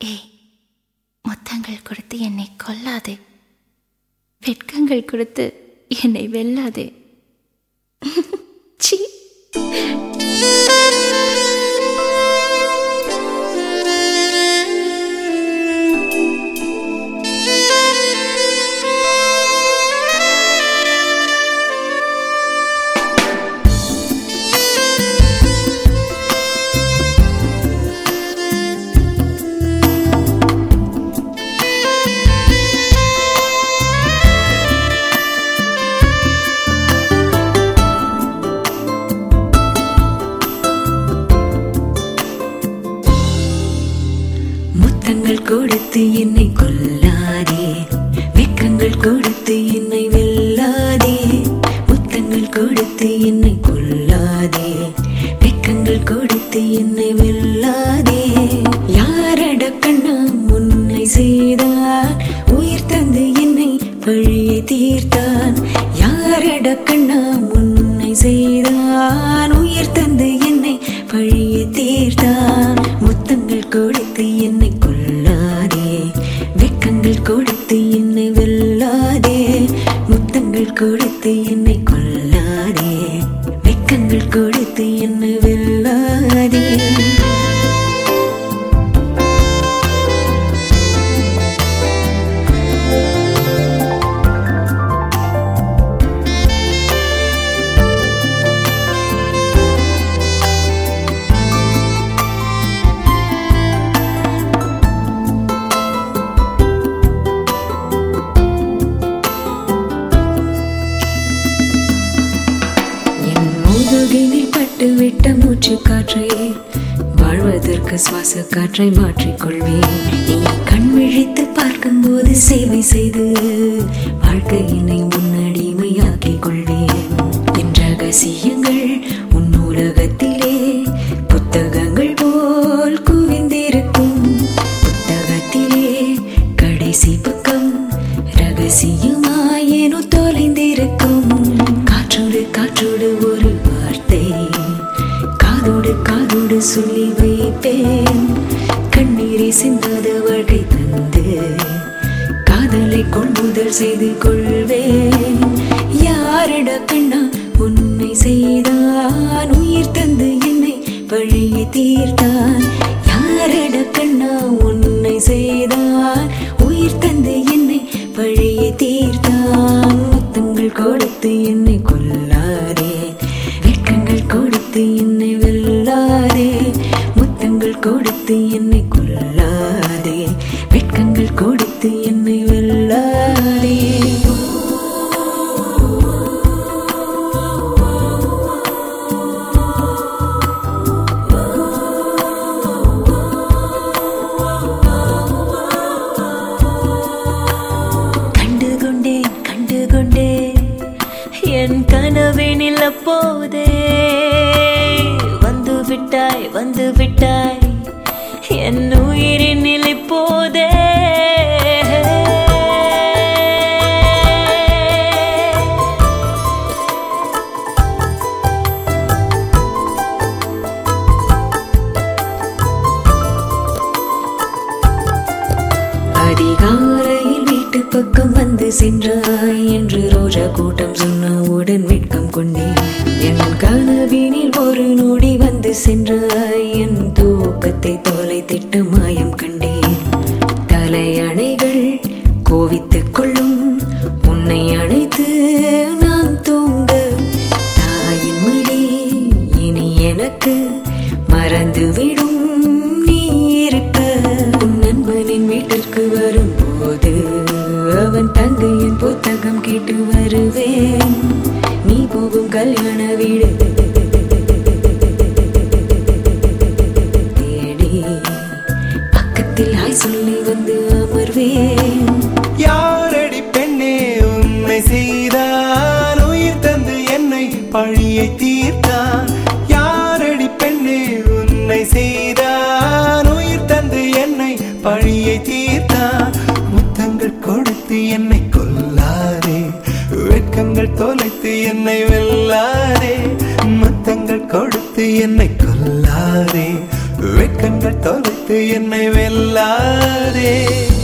ஏய் முத்தங்கள் கொடுத்து என்னை கொல்லாதே வெட்கங்கள் கொடுத்து என்னை வெல்லாதே சீ முத்தங்கள் கொடுத்து என்னை கொல்லாதே வெக்கங்கள் கொடுத்து என்னை வெல்லாதே முத்தங்கள் கொடுத்து என்னை கொல்லாதே வெக்கங்கள் கொடுத்து என்னை வெல்லாதே யாரட கண்ணா முன்னை செய்தார் உயிர் தந்து என்னை வழியை தீர்த்தான் யாரட கண்ணா முன்னை செய்தான் உயிர் தந்து என்னை வழியை தீர்த்தான் முத்தங்கள் கொடுத்து என்னை கொல்லாதே வெக்கங்கள் கொடுத்து என்னை வெல்லாதே முத்தங்கள் கொடுத்து என்னை கொல்லாதே வெக்கங்கள் கொடுத்து என்னை வெல்லாதே என் முதுகினில் பட்டுவிட்ட மூச்சு காற்றை வாழ்வதற்கு சுவாச காற்றை மாற்றிக்கொள்வேன் நீ கண் விழித்து பார்க்கும்போது சேவை செய்து வாழ்க்கையினை முன்னடிமையாக்கிக் கொள்வேன் என் ரகசியங்கள் உன் நூலகத்திலே புத்தகங்கள் போல் குவிந்திருக்கும் புத்தகத்திலே கடைசி பக்கம் ரகசியமாயேனோ தொலைந்திருக்கும் காற்றோடு காற்றோடு ஒரு வார்த்தை காதோடு காதோடு சொல்லி வைப்பேன் கண்ணீரை சிந்தாத வாழ்க்கை தந்து காதலை கொள்முதல் செய்து கொள்வேன் யாரிட கண்ணா உன்னை செய்தான் உயிர் தந்து என்னை வழியை தீர்த்தான் யாரிட கண்ணா உன்னை செய்தான் உயிர் தந்து என்னை வழியை தீர்த்தான் முத்தங்கள் கொடுத்து என்னை கொல்லாதே வெட்கங்கள் கொடுத்து என்னை வெல்லாதே முத்தங்கள் கொடுத்து என்னை கொல்லாதே வெட்கங்கள் கொடுத்து என்னை வெல்லாதே கண்டு கொண்டேன் கண்டு கொண்டேன் என் கனவினில் அப்போதே வந்து விட்டாய் வந்து விட்டாய் என் உயிரினில் இப்போதே அதிகாலையில் வீட்டு பக்கம் வந்து சென்றாய் என்று ரோஜா கூட்டம் சொன்னவுடன் வெட்கம் கொண்டேன் என் கனவினில் ஒரு நொடி வந்து சென்றாய் என் தூக்கத்தை தொலை திட்ட மாயம் கண்டேன் தலையணைகள் கோவித்துக் கொள்ளும் உன்னை அழைத்து நான் தூங்க தாயின் மடி இனி எனக்கு மறந்துவிடும் நீ இருக்க உன் நண்பனின் வீட்டிற்கு வரும்போது அவன் தங்கையின் புத்தகம் கேட்டு வருவேன் நீ போகும் கல்யாண வீடு தேடி பக்கத்தில் ஹாய் சொல்லி வந்து அமர்வேன் யாரடி பெண்ணே உன்னை செய்தான் உயிர் தந்து என்னை பழியை தீர்த்தான் யாரடி பெண்ணே உன்னை செய்தான் உயிர் தந்து என்னை பழியை தீர்த்தான் முத்தங்கள் கொடுத்து என்னை கொல்லாதே வெட்கங்கள் தொலைத்து என்னை வெல்லாதே முத்தங்கள் கொடுத்து என்னை கொல்லாதே வெட்கங்கள் கண்கள் தொலைத்து என்னை வெல்லாதே